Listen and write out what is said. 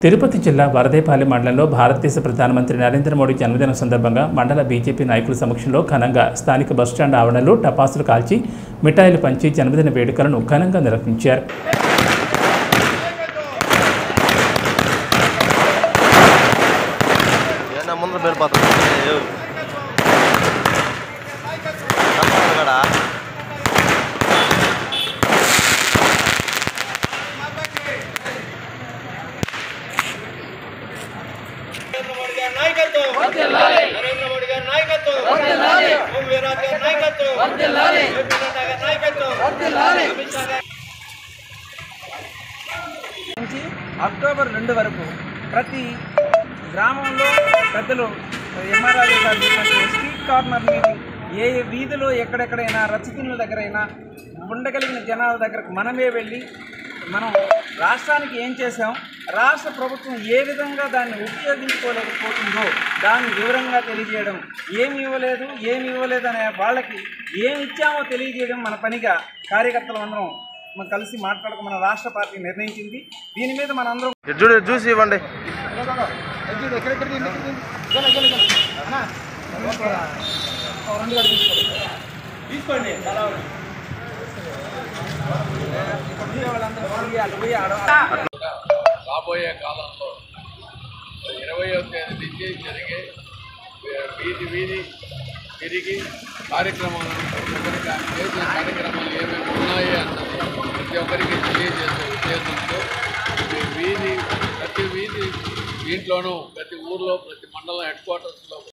తిరుపతి జిల్లా వరదేపాలెం మండలంలో భారతదేశ ప్రధానమంత్రి నరేంద్ర మోడీ జన్మదినం సందర్భంగా మండల బీజేపీ నాయకుల సమక్షంలో ఘనంగా స్థానిక బస్టాండ్ ఆవరణలో టపాసులు కాల్చి మిఠాయిలు పంచి జన్మదిన వేడుకలను ఘనంగా నిర్వహించారు ఏనా ముందర వెళ్ళిపోతాం ఎవరు కదా నరేంద్ర మోడీ గారి నాయకత్వం నరేంద్ర మోడీ గారి నాయకత్వం ఓం వీరరాజ్ గారి నాయకత్వం జేపీ నడ్డా గారి నాయకత్వం అమిత్ షా గారి నుంచి అక్టోబర్ రెండు వరకు ప్రతి గ్రామంలో పెద్దలు ఎంఆర్ఆర్ గారు చెప్పినట్టు స్ట్రీట్ కార్నర్ మీటింగ్ ఏ వీధిలో ఎక్కడెక్కడైనా రచ్చతిన్నుల దగ్గరైనా ఉండగలిగిన జనాల దగ్గరకు మనమే వెళ్ళి మనం రాష్ట్రానికి ఏం చేసాం రాష్ట్ర ప్రభుత్వం ఏ విధంగా దాన్ని ఉపయోగించుకోలేకపోతుందో దాన్ని వివరంగా తెలియజేయడం ఏమి ఇవ్వలేదు ఏమి ఇవ్వలేదు అనే వాళ్ళకి ఏమి ఇచ్చామో తెలియజేయడం మన పనిగా కార్యకర్తలు అందరం మనం కలిసి మాట్లాడక మన రాష్ట్ర పార్టీ నిర్ణయించింది దీని మీద మన అందరం ఇటు చూడు చూసి ఇవ్వండి రాబోయే కాలంలో ఇరవయో తేదీ నుంచి జరిగే వీధి వీధి తిరిగి కార్యక్రమాలను ప్రతి ఒక్కరికి ఆయన చేసిన కార్యక్రమాలు ఏమేమి ఉన్నాయి అన్నది ప్రతి ఒక్కరికి తెలియజేసే ఉద్దేశంతో ఈ వీధి ప్రతి వీధి దీంట్లోనూ ప్రతి ఊర్లో ప్రతి మండలం హెడ్ క్వార్టర్స్